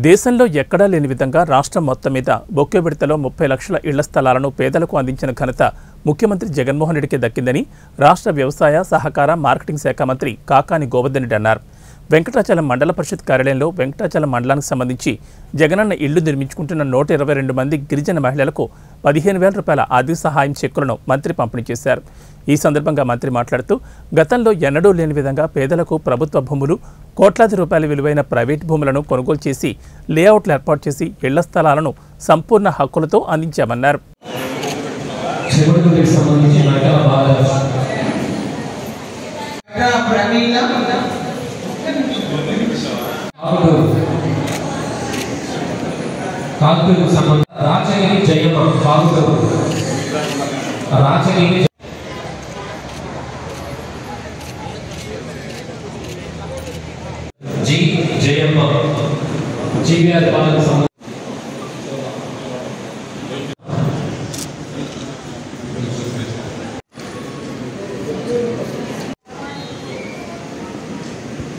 దేశంలో ఎక్కడా లేని విధంగా రాష్ట్రం మొత్తం మీద బొక్కే విడతలో ముప్పై లక్షల ఇళ్ల స్థలాలను పేదలకు అందించిన ఘనత ముఖ్యమంత్రి జగన్మోహన్ రెడ్డికి దక్కిందని రాష్ట్ర వ్యవసాయ సహకార మార్కెటింగ్ శాఖ మంత్రి కాకాని గోవర్ధన్ రెడ్డి అన్నారు వెంకటాచలం మండల పరిషత్ కార్యాలయంలో వెంకటాచలం మండలానికి సంబంధించి జగనన్న ఇళ్లు నిర్మించుకుంటున్న నూట ఇరవై రెండు మంది గిరిజన మహిళలకు పదిహేను వేల రూపాయల ఆర్థిక సహాయం చెక్కులను మంత్రి పంపిణీ చేశారు ఈ సందర్భంగా మంత్రి మాట్లాడుతూ గతంలో ఎన్నడూ లేని విధంగా పేదలకు ప్రభుత్వ భూములు కోట్లాది రూపాయల విలువైన ప్రైవేట్ భూములను కొనుగోలు చేసి లేఅవుట్లు ఏర్పాటు చేసి ఇళ్ల స్థలాలను సంపూర్ణ హక్కులతో అందించామన్నారు శివుడికి సంబంధించిన నాయకుల బాగా ప్రమీల కాకుడు కాకుడు సంబంధ రాచగిరి జయమ్మ కాకుడు రాచగిరి జి జయమ్మ జీవీఆర్ బాలకు సంబంధించి